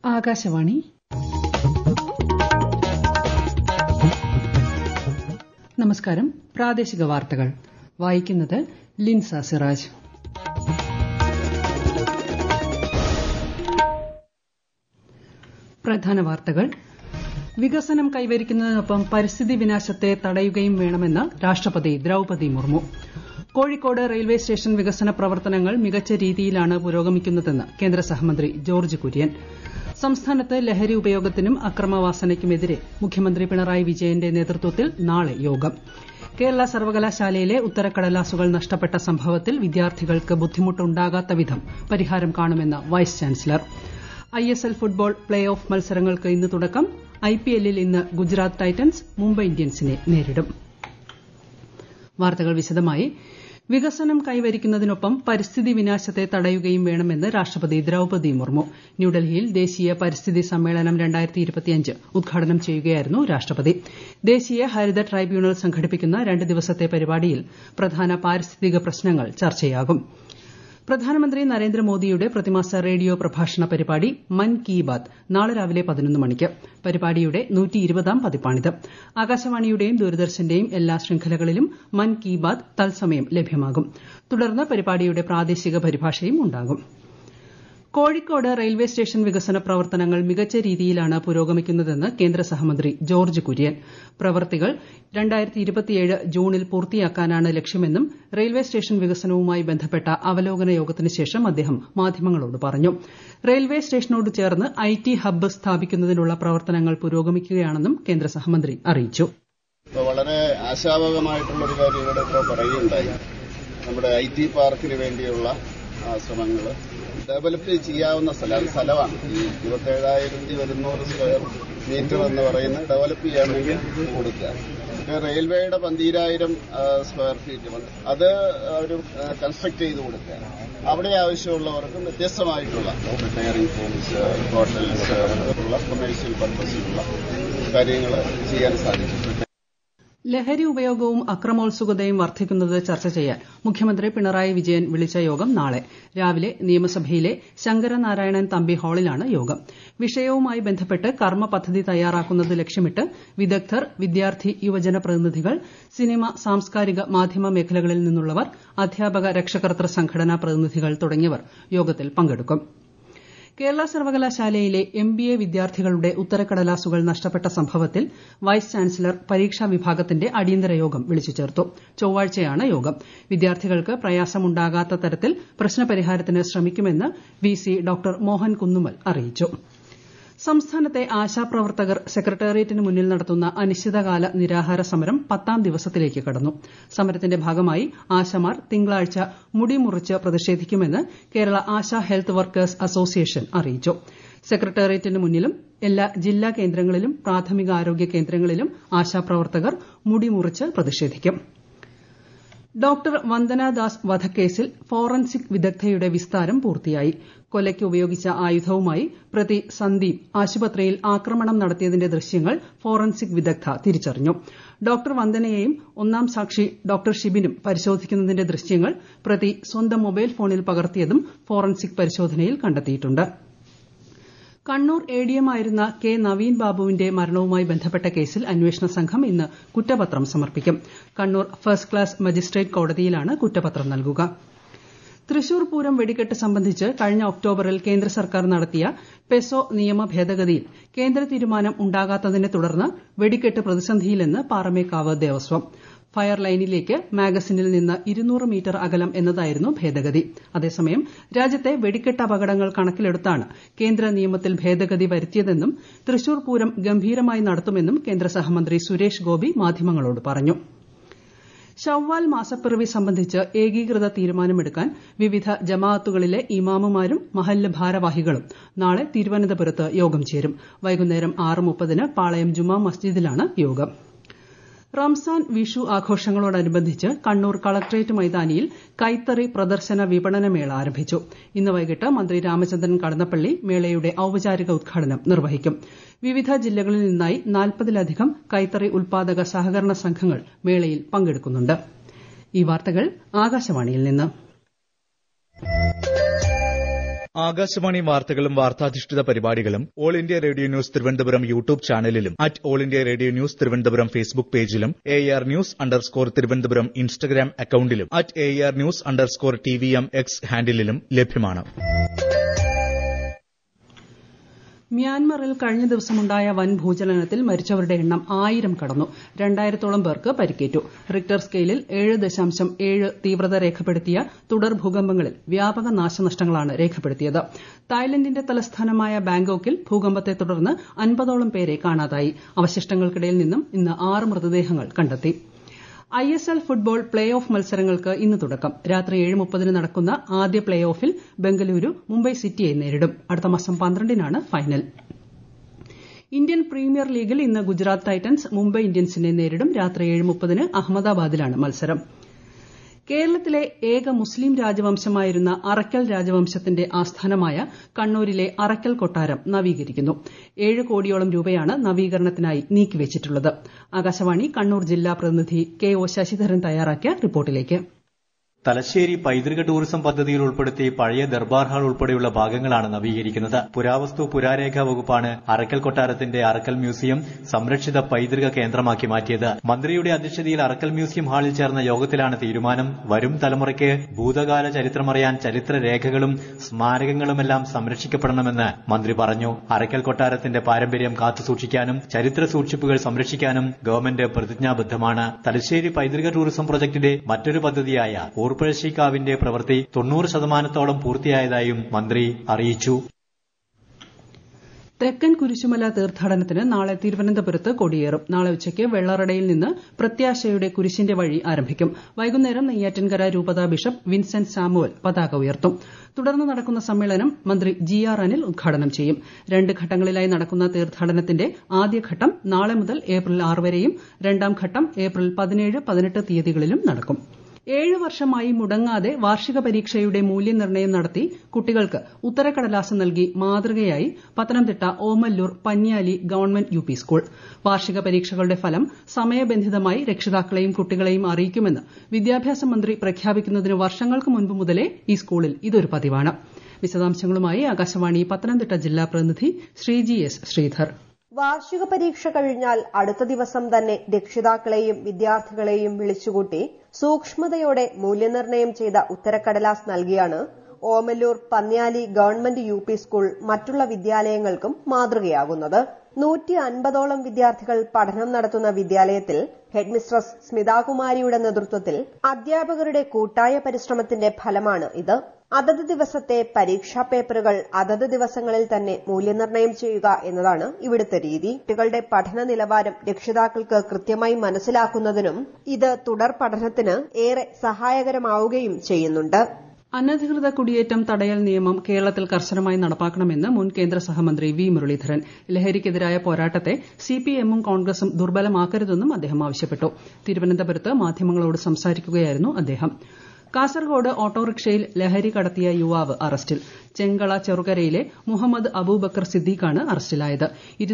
ആകാശവാണി നമസ്കാരം പ്രാദേശിക വാർത്തകൾ വായിക്കുന്നത് ലിൻസ സിറാജ് പ്രധാന വാർത്തകൾ വികസനം കൈവരിക്കുന്നതിനൊപ്പം പരിസ്ഥിതി വിനാശത്തെ തടയുകയും വേണമെന്ന് രാഷ്ട്രപതി ദ്രൌപതി മുർമു കോഴിക്കോട് റെയിൽവേ സ്റ്റേഷൻ വികസന പ്രവർത്തനങ്ങൾ മികച്ച രീതിയിലാണ് പുരോഗമിക്കുന്നതെന്ന് കേന്ദ്ര സഹമന്ത്രി ജോർജ്ജ് കുര്യൻ സംസ്ഥാനത്ത് ലഹരി ഉപയോഗത്തിനും അക്രമവാസനയ്ക്കുമെതിരെ മുഖ്യമന്ത്രി പിണറായി വിജയന്റെ നേതൃത്വത്തിൽ നാളെ യോഗം കേരള സർവകലാശാലയിലെ ഉത്തരക്കടലാസുകൾ നഷ്ടപ്പെട്ട സംഭവത്തിൽ വിദ്യാർത്ഥികൾക്ക് ബുദ്ധിമുട്ടുണ്ടാകാത്ത വിധം പരിഹാരം കാണുമെന്ന് vice chancellor ISL football playoff മത്സരങ്ങൾക്ക് ഇന്ന് തുടക്കം ഐപിഎല്ലിൽ ഇന്ന് ഗുജറാത്ത് ടൈറ്റൻസ് മുംബൈ ഇന്ത്യൻസിനെ നേരിടും വാർത്തകൾ വിശദമായി വികസനം കൈവരിക്കുന്നതിനൊപ്പം പരിസ്ഥിതി വിനാശത്തെ തടയുകയും വേണമെന്ന് രാഷ്ട്രപതി ദ്രൌപതി മുർമു ന്യൂഡൽഹിയിൽ ദേശീയ പരിസ്ഥിതി സമ്മേളനം ഉദ്ഘാടനം ചെയ്യുകയായിരുന്നു രാഷ്ട്രപതി ദേശീയ ഹരിത ട്രൈബ്യൂണൽ സംഘടിപ്പിക്കുന്ന രണ്ട് ദിവസത്തെ പരിപാടിയിൽ പ്രധാന പാരിസ്ഥിതിക പ്രശ്നങ്ങൾ ചർച്ചയാകും പ്രധാനമന്ത്രി നരേന്ദ്രമോദിയുടെ പ്രതിമാസ റേഡിയോ പ്രഭാഷണ പരിപാടി മൻ കി ബാത് നാളെ രാവിലെ പതിനൊന്ന് മണിക്ക് പരിപാടിയുടെ നൂറ്റിയിരുപതാം പതിപ്പാണിത് ആകാശവാണിയുടെയും ദൂരദർശന്റെയും എല്ലാ ശൃംഖലകളിലും മൻ കി ബാത് തത്സമയം ലഭ്യമാകും തുടർന്ന് പരിപാടിയുടെ പ്രാദേശിക പരിഭാഷയും ഉണ്ടാകും കോഴിക്കോട് റെയിൽവേ സ്റ്റേഷൻ വികസന പ്രവർത്തനങ്ങൾ മികച്ച രീതിയിലാണ് പുരോഗമിക്കുന്നതെന്ന് കേന്ദ്ര സഹമന്ത്രി ജോർജ്ജ് കുര്യൻ പ്രവൃത്തികൾ ജൂണിൽ പൂർത്തിയാക്കാനാണ് ലക്ഷ്യമെന്നും റെയിൽവേ സ്റ്റേഷൻ വികസനവുമായി ബന്ധപ്പെട്ട അവലോകന യോഗത്തിന് ശേഷം അദ്ദേഹം മാധ്യമങ്ങളോട് പറഞ്ഞു റെയിൽവേ സ്റ്റേഷനോട് ചേർന്ന് ഐടി ഹബ്ബ് സ്ഥാപിക്കുന്നതിനുള്ള പ്രവർത്തനങ്ങൾ പുരോഗമിക്കുകയാണെന്നും കേന്ദ്ര സഹമന്ത്രി അറിയിച്ചു വളരെ ആശാവഹമായിട്ടുള്ള ഒരു കാര്യം ഇവിടെ ഇപ്പോൾ പറയുകയുണ്ടായി നമ്മുടെ ഐ ടി പാർക്കിന് വേണ്ടിയുള്ള ശ്രമങ്ങൾ ഡെവലപ്പ് ചെയ്യാവുന്ന സ്ഥലം അത് സ്ഥലമാണ് ഈ ഇരുപത്തേഴായിരത്തി ഒരുന്നൂറ് സ്ക്വയർ മീറ്റർ എന്ന് പറയുന്നത് ഡെവലപ്പ് ചെയ്യാൻ വേണ്ടി കൊടുക്കുക റെയിൽവേയുടെ പന്തീരായിരം സ്ക്വയർ ഫീറ്റ് അത് ഒരു കൺസ്ട്രക്ട് ചെയ്ത് കൊടുക്കുക അവിടെ ആവശ്യമുള്ളവർക്ക് വ്യത്യസ്തമായിട്ടുള്ള റിട്ടയറിംഗ് ഫോംസ് ഹോട്ടൽസ് ഉള്ള കൊമേഴ്സ്യൽ പർപ്പസിലുള്ള കാര്യങ്ങൾ ചെയ്യാൻ സാധിക്കും ലഹരി ഉപയോഗവും അക്രമോത്സുകതയും വർദ്ധിക്കുന്നത് ചർച്ച ചെയ്യാൻ മുഖ്യമന്ത്രി പിണറായി വിജയൻ വിളിച്ച യോഗം നാളെ രാവിലെ നിയമസഭയിലെ ശങ്കരനാരായണൻ തമ്പി ഹാളിലാണ് യോഗം വിഷയവുമായി ബന്ധപ്പെട്ട് കർമ്മ പദ്ധതി തയ്യാറാക്കുന്നത് ലക്ഷ്യമിട്ട് വിദഗ്ധർ വിദ്യാർത്ഥി യുവജന പ്രതിനിധികൾ സിനിമ സാംസ്കാരിക മാധ്യമ മേഖലകളിൽ നിന്നുള്ളവർ അധ്യാപക രക്ഷകർതൃ സംഘടനാ പ്രതിനിധികൾ തുടങ്ങിയവർ യോഗത്തിൽ പങ്കെടുക്കും കേരള സർവകലാശാലയിലെ എം ബി എ വിദ്യാർത്ഥികളുടെ ഉത്തരക്കടലാസുകൾ നഷ്ടപ്പെട്ട സംഭവത്തിൽ വൈസ് ചാൻസലർ പരീക്ഷാ വിഭാഗത്തിന്റെ അടിയന്തര യോഗം വിളിച്ചു ചേർത്തു ചൊവ്വാഴ്ചയാണ് യോഗം വിദ്യാർത്ഥികൾക്ക് പ്രയാസമുണ്ടാകാത്ത തരത്തിൽ പ്രശ്നപരിഹാരത്തിന് ശ്രമിക്കുമെന്ന് V C doctor Mohan Kunnummal അറിയിച്ചു സംസ്ഥാനത്തെ ആശാപ്രവർത്തകർ സെക്രട്ടേറിയറ്റിന് മുന്നിൽ നടത്തുന്ന അനിശ്ചിതകാല നിരാഹാര സമരം പത്താം ദിവസത്തിലേക്ക് കടന്നു സമരത്തിന്റെ ഭാഗമായി ആശമാർ തിങ്കളാഴ്ച മുടി മുറിച്ച് പ്രതിഷേധിക്കുമെന്ന് Kerala ASHA health workers association അറിയിച്ചു സെക്രട്ടേറിയറ്റിന് മുന്നിലും എല്ലാ ജില്ലാ കേന്ദ്രങ്ങളിലും പ്രാഥമികാരോഗ്യ കേന്ദ്രങ്ങളിലും ആശാപ്രവർത്തകർ മുടി മുറിച്ച് പ്രതിഷേധിക്കും ഡോക്ടർ വന്ദനാദാസ് വധക്കേസിൽ ഫോറൻസിക് വിദഗ്ധയുടെ വിസ്താരം പൂർത്തിയായി കൊലയ്ക്ക് ഉപയോഗിച്ച ആയുധവുമായി പ്രതി സന്ദീപ് ആശുപത്രിയിൽ ആക്രമണം നടത്തിയതിന്റെ ദൃശ്യങ്ങൾ ഫോറൻസിക് വിദഗ്ധ തിരിച്ചറിഞ്ഞു ഡോക്ടർ വന്ദനയെയും ഒന്നാം സാക്ഷി ഡോക്ടർ ഷിബിനും പരിശോധിക്കുന്നതിന്റെ ദൃശ്യങ്ങൾ പ്രതി സ്വന്തം മൊബൈൽ ഫോണിൽ പകർത്തിയതും ഫോറൻസിക് പരിശോധനയിൽ കണ്ടെത്തിയിട്ടുണ്ട് കണ്ണൂർ എ ഡി എം ആയിരുന്ന കെ നവീൻ ബാബുവിന്റെ മരണവുമായി ബന്ധപ്പെട്ട കേസിൽ അന്വേഷണ സംഘം ഇന്ന് കുറ്റപത്രം സമർപ്പിക്കും കണ്ണൂർ ഫസ്റ്റ് ക്ലാസ് മജിസ്ട്രേറ്റ് കോടതിയിലാണ് കുറ്റപത്രം നൽകുക തൃശൂർ പൂരം വെടിക്കെട്ട് സംബന്ധിച്ച് കഴിഞ്ഞ ഒക്ടോബറിൽ കേന്ദ്ര സർക്കാർ നടത്തിയ പെസോ നിയമ ഭേദഗതിയിൽ കേന്ദ്ര തീരുമാനം ഉണ്ടാകാത്തതിനെ തുടർന്ന് വെടിക്കെട്ട് പ്രതിസന്ധിയിലെന്ന് പാറമേക്കാവ് ദേവസ്വം ഫയർ ലൈനിലേക്ക് മാഗസിനിൽ നിന്ന് ഇരുന്നൂറ് മീറ്റർ അകലം എന്നതായിരുന്നു ഭേദഗതി അതേസമയം രാജ്യത്തെ വെടിക്കെട്ട് അപകടങ്ങൾ കണക്കിലെടുത്താണ് കേന്ദ്ര നിയമത്തിൽ ഭേദഗതി വരുത്തിയതെന്നും തൃശൂർ പൂരം ഗംഭീരമായി നടത്തുമെന്നും കേന്ദ്ര സഹമന്ത്രി സുരേഷ് ഗോപി മാധ്യമങ്ങളോട് പറഞ്ഞു ഷവ്വാൽ മാസപ്പിറവി സംബന്ധിച്ച് ഏകീകൃത തീരുമാനമെടുക്കാൻ വിവിധ ജമാഅത്തുകളിലെ ഇമാമുമാരും മഹല്ല് ഭാരവാഹികളും നാളെ തിരുവനന്തപുരത്ത് യോഗം ചേരും വൈകുന്നേരം ആറ് മുപ്പതിന് പാളയം ജുമാ മസ്ജിദിലാണ് യോഗം റംസാൻ വിഷു ആഘോഷങ്ങളോടനുബന്ധിച്ച് കണ്ണൂർ കളക്ട്രേറ്റ് മൈതാനിയിൽ കൈത്തറി പ്രദർശന വിപണന മേള ആരംഭിച്ചു ഇന്ന് വൈകിട്ട് മന്ത്രി രാമചന്ദ്രൻ കടന്നപ്പള്ളി മേളയുടെ ഔപചാരിക ഉദ്ഘാടനം നിർവഹിക്കും വിവിധ ജില്ലകളിൽ നിന്നായി നാൽപ്പതിലധികം കൈത്തറി ഉൽപാദക സഹകരണ സംഘങ്ങൾ മേളയിൽ പങ്കെടുക്കുന്നുണ്ട് ഈ വാർത്തകൾ ആകാശവാണിയിൽ നിന്ന് ആകാശവാണി വാർത്തകളും വാർത്താധിഷ്ഠിത പരിപാടികളും All India Radio news Thiruvananthapuram YouTube ചാനലിലും at All India Radio news Thiruvananthapuram Facebook പേജിലും A R news underscore Thiruvananthapuram Instagram അക്കൌണ്ടിലും at A R news underscore T V M X ഹാൻഡിലും ലഭ്യമാണ് മ്യാൻമറിൽ കഴിഞ്ഞ ദിവസമുണ്ടായ വൻ ഭൂചലനത്തിൽ മരിച്ചവരുടെ എണ്ണം ആയിരം കടന്നു രണ്ടായിരത്തോളം പേർക്ക് പരിക്കേറ്റു റിക്ടർ സ്കെയിലിൽ ഏഴ് ദശാംശം ഏഴ് തീവ്രത രേഖപ്പെടുത്തിയ തുടർ ഭൂകമ്പങ്ങളിൽ വ്യാപക നാശനഷ്ടങ്ങളാണ് രേഖപ്പെടുത്തിയത് തായ്ലൻഡിന്റെ തലസ്ഥാനമായ ബാങ്കോക്കിൽ ഭൂകമ്പത്തെ തുടർന്ന് അൻപതോളം പേരെ കാണാതായി അവശിഷ്ടങ്ങൾക്കിടയിൽ നിന്നും ഇന്ന് ആറ് മൃതദേഹങ്ങൾ കണ്ടെത്തി I S L football playoff മത്സരങ്ങൾക്ക് ഇന്ന് തുടക്കം രാത്രി ഏഴ് മുപ്പതിന് നടക്കുന്ന ആദ്യ പ്ലേ ഓഫിൽ ബംഗളൂരു മുംബൈ സിറ്റിയെ നേരിടും അടുത്ത മാസം പന്ത്രണ്ടിനാണ് ഫൈനൽ ഇന്ത്യൻ പ്രീമിയർ ലീഗിൽ ഇന്ന് ഗുജറാത്ത് ടൈറ്റൻസ് മുംബൈ ഇന്ത്യൻസിനെ നേരിടും രാത്രി ഏഴ് മുപ്പതിന് അഹമ്മദാബാദിലാണ് മത്സരം കേരളത്തിലെ ഏക മുസ്ലിം രാജവംശമായിരുന്ന അറക്കൽ രാജവംശത്തിന്റെ ആസ്ഥാനമായ കണ്ണൂരിലെ അറക്കൽ കൊട്ടാരം നവീകരിക്കുന്നു ഏഴ് കോടിയോളം രൂപയാണ് നവീകരണത്തിനായി നീക്കിവച്ചിട്ടുള്ളത് ആകാശവാണി കണ്ണൂർ ജില്ലാ പ്രതിനിധി കെ ഒ ശശിധരൻ തയ്യാറാക്കിയ റിപ്പോർട്ടിലേക്ക് തലശ്ശേരി പൈതൃക ടൂറിസം പദ്ധതിയിൽ ഉൾപ്പെടുത്തി പഴയ ദർബാർ ഹാൾ ഉൾപ്പെടെയുള്ള ഭാഗങ്ങളാണ് നവീകരിക്കുന്നത് പുരാവസ്തു പുരാരേഖ വകുപ്പാണ് അറക്കൽ കൊട്ടാരത്തിന്റെ അറക്കൽ മ്യൂസിയം സംരക്ഷിത പൈതൃക കേന്ദ്രമാക്കി മാറ്റിയത് മന്ത്രിയുടെ അധ്യക്ഷതയിൽ അറക്കൽ മ്യൂസിയം ഹാളിൽ ചേർന്ന യോഗത്തിലാണ് തീരുമാനം വരും തലമുറയ്ക്ക് ഭൂതകാല ചരിത്രമറിയാൻ ചരിത്ര രേഖകളും സ്മാരകങ്ങളുമെല്ലാം സംരക്ഷിക്കപ്പെടണമെന്ന് മന്ത്രി പറഞ്ഞു അറക്കൽ കൊട്ടാരത്തിന്റെ പാരമ്പര്യം കാത്തുസൂക്ഷിക്കാനും ചരിത്ര സൂക്ഷിപ്പുകൾ സംരക്ഷിക്കാനും ഗവൺമെന്റ് പ്രതിജ്ഞാബദ്ധമാണ് തലശ്ശേരി പൈതൃക ടൂറിസം പ്രൊജക്ടിന്റെ മറ്റൊരു പദ്ധതിയായ ഊർപ്പഴശ്ശിക്കാവിന്റെ പ്രവൃത്തി തൊണ്ണൂറ് ശതമാനത്തോളം പൂർത്തിയായതായും മന്ത്രി അറിയിച്ചു തെക്കൻ കുരിശുമല തീർത്ഥാടനത്തിന് നാളെ തിരുവനന്തപുരത്ത് കൊടിയേറും നാളെ ഉച്ചയ്ക്ക് വെള്ളറടയിൽ നിന്ന് പ്രത്യാശയുടെ കുരിശിന്റെ വഴി ആരംഭിക്കും വൈകുന്നേരം നെയ്യാറ്റിൻകര രൂപതാ ബിഷപ്പ് വിൻസെന്റ് സാമുവൽ പതാക ഉയർത്തും തുടർന്ന് നടക്കുന്ന സമ്മേളനം മന്ത്രി ജി ആർ അനിൽ ഉദ്ഘാടനം ചെയ്യും രണ്ട് ഘട്ടങ്ങളിലായി നടക്കുന്ന തീർത്ഥാടനത്തിന്റെ ആദ്യഘട്ടം നാളെ മുതൽ ഏപ്രിൽ ആറ് വരെയും രണ്ടാം ഘട്ടം ഏപ്രിൽ പതിനേഴ് പതിനെട്ട് തീയതികളിലും നടക്കും ഏഴ് വർഷമായി മുടങ്ങാതെ വാർഷിക പരീക്ഷയുടെ മൂല്യനിർണ്ണയം നടത്തി കുട്ടികൾക്ക് ഉത്തരക്കടലാസ് നൽകി മാതൃകയായി Pathanamthitta Omallur Panyali government U P school വാർഷിക പരീക്ഷകളുടെ ഫലം സമയബന്ധിതമായി രക്ഷിതാക്കളെയും കുട്ടികളെയും അറിയിക്കുമെന്ന് വിദ്യാഭ്യാസ മന്ത്രി പ്രഖ്യാപിക്കുന്നതിന് വർഷങ്ങൾക്ക് മുൻപ് മുതലേ ഈ സ്കൂളിൽ ഇതൊരു പതിവാണ് വിശദാംശങ്ങളുമായി ആകാശവാണി പത്തനംതിട്ട ജില്ലാ പ്രതിനിധി ശ്രീജി എസ് ശ്രീധർ വാർഷിക പരീക്ഷ കഴിഞ്ഞാൽ അടുത്ത ദിവസം തന്നെ രക്ഷിതാക്കളെയും വിദ്യാർത്ഥികളെയും വിളിച്ചുകൂട്ടി സൂക്ഷ്മതയോടെ മൂല്യനിർണ്ണയം ചെയ്ത ഉത്തരക്കടലാസ് നൽകിയാണ് Omallur Panniyali government U P school മറ്റുള്ള വിദ്യാലയങ്ങൾക്കും മാതൃകയാകുന്നത് നൂറ്റി അൻപതോളം വിദ്യാർത്ഥികൾ പഠനം നടത്തുന്ന വിദ്യാലയത്തിൽ ഹെഡ്മിസ്ട്രസ് സ്മിതാകുമാരിയുടെ നേതൃത്വത്തിൽ അധ്യാപകരുടെ കൂട്ടായ പരിശ്രമത്തിന്റെ ഫലമാണ് ഇത് അതത് ദിവസത്തെ പരീക്ഷാ പേപ്പറുകൾ അതത് ദിവസങ്ങളിൽ തന്നെ മൂല്യനിർണ്ണയം ചെയ്യുക എന്നതാണ് ഇവിടുത്തെ രീതി കുട്ടികളുടെ പഠന നിലവാരം രക്ഷിതാക്കൾക്ക് കൃത്യമായി മനസ്സിലാക്കുന്നതിനും ഇത് തുടർ പഠനത്തിന് ഏറെ സഹായകരമാവുകയും ചെയ്യുന്നുണ്ട് അനധികൃത കുടിയേറ്റം തടയൽ നിയമം കേരളത്തിൽ കർശനമായി നടപ്പാക്കണമെന്ന് മുൻ കേന്ദ്ര സഹമന്ത്രി വി മുരളീധരൻ ലഹരിക്കെതിരായ പോരാട്ടത്തെ സിപിഎമ്മും കോൺഗ്രസും ദുർബലമാക്കരുതെന്നും അദ്ദേഹം ആവശ്യപ്പെട്ടു തിരുവനന്തപുരത്ത് മാധ്യമങ്ങളോട് സംസാരിക്കുകയായിരുന്നു അദ്ദേഹം കാസർഗോഡ് ഓട്ടോറിക്ഷയിൽ ലഹരി കടത്തിയ യുവാവ് അറസ്റ്റിൽ ചെങ്കള ചെറുകരയിലെ മുഹമ്മദ് അബൂബക്കർ സിദ്ദീഖാണ് അറസ്റ്റിലായത്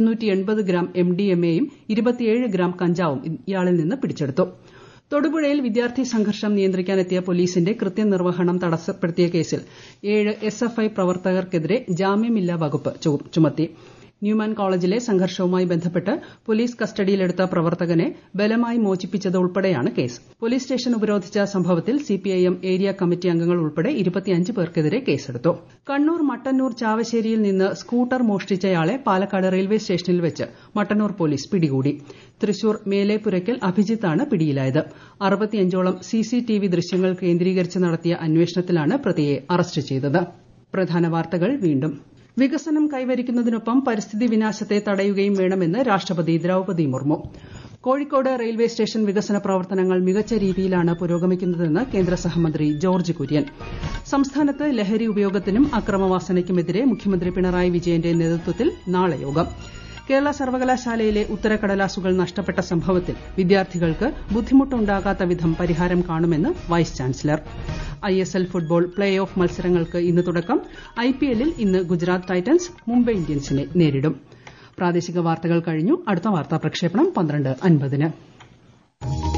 ഗ്രാം എംഡിഎംഎയും ഗ്രാം കഞ്ചാവും ഇയാളിൽ നിന്ന് പിടിച്ചെടുത്തു തൊടുപുഴയിൽ വിദ്യാർത്ഥി സംഘർഷം നിയന്ത്രിക്കാനെത്തിയ പോലീസിന്റെ കൃത്യനിർവഹണം തടസ്സപ്പെടുത്തിയ കേസിൽ ഏഴ് എസ് എഫ് ഐ പ്രവർത്തകർക്കെതിരെ ജാമ്യമില്ലാ വകുപ്പ് ചുമത്തി ന്യൂമാൻ കോളേജിലെ സംഘർഷവുമായി ബന്ധപ്പെട്ട് പോലീസ് കസ്റ്റഡിയിലെടുത്ത പ്രവർത്തകനെ ബലമായി മോചിപ്പിച്ചത് ഉൾപ്പെടെയാണ് കേസ് പോലീസ് സ്റ്റേഷൻ ഉപരോധിച്ച സംഭവത്തിൽ സിപിഐഎം ഏരിയ കമ്മിറ്റി അംഗങ്ങൾ ഉൾപ്പെടെ ഇരുപത്തിയഞ്ച് പേർക്കെതിരെ കേസെടുത്തു കണ്ണൂർ മട്ടന്നൂർ ചാവശ്ശേരിയിൽ നിന്ന് സ്കൂട്ടർ മോഷ്ടിച്ചയാളെ പാലക്കാട് റെയിൽവേ സ്റ്റേഷനിൽ വെച്ച് മട്ടന്നൂർ പോലീസ് പിടികൂടി തൃശൂർ മേലേപ്പുരയ്ക്കൽ അഭിജിത്താണ് പിടിയിലായത് അറുപത്തിയഞ്ചോളം സിസിടിവി ദൃശ്യങ്ങൾ കേന്ദ്രീകരിച്ച് നടത്തിയ അന്വേഷണത്തിലാണ് പ്രതിയെ അറസ്റ്റ് ചെയ്തത് പ്രധാന വാർത്തകൾ വീണ്ടും വികസനം കൈവരിക്കുന്നതിനൊപ്പം പരിസ്ഥിതി വിനാശത്തെ തടയുകയും വേണമെന്ന് രാഷ്ട്രപതി ദ്രൌപതി മുർമു കോഴിക്കോട് റെയിൽവേ സ്റ്റേഷൻ വികസന പ്രവർത്തനങ്ങൾ മികച്ച രീതിയിലാണ് പുരോഗമിക്കുന്നതെന്ന് കേന്ദ്ര സഹമന്ത്രി ജോർജ് കുര്യൻ സംസ്ഥാനത്ത് ലഹരി ഉപയോഗത്തിനും അക്രമവാസനയ്ക്കുമെതിരെ മുഖ്യമന്ത്രി പിണറായി വിജയന്റെ നേതൃത്വത്തിൽ നാളെ യോഗം കേരള സർവകലാശാലയിലെ ഉത്തരക്കടലാസുകൾ നഷ്ടപ്പെട്ട സംഭവത്തിൽ വിദ്യാർത്ഥികൾക്ക് ബുദ്ധിമുട്ടുണ്ടാകാത്ത വിധം പരിഹാരം കാണുമെന്ന് vice chancellor I S L football playoff മത്സരങ്ങൾക്ക് ഇന്ന് തുടക്കം ഐ പി എല്ലിൽ ഇന്ന് ഗുജറാത്ത് ടൈറ്റൻസ് മുംബൈ ഇന്ത്യൻസിനെ നേരിടും പ്രാദേശിക വാർത്തകൾ കഴിഞ്ഞു അടുത്ത വാർത്താ പ്രക്ഷേപണം പന്ത്രണ്ട് അൻപതിന്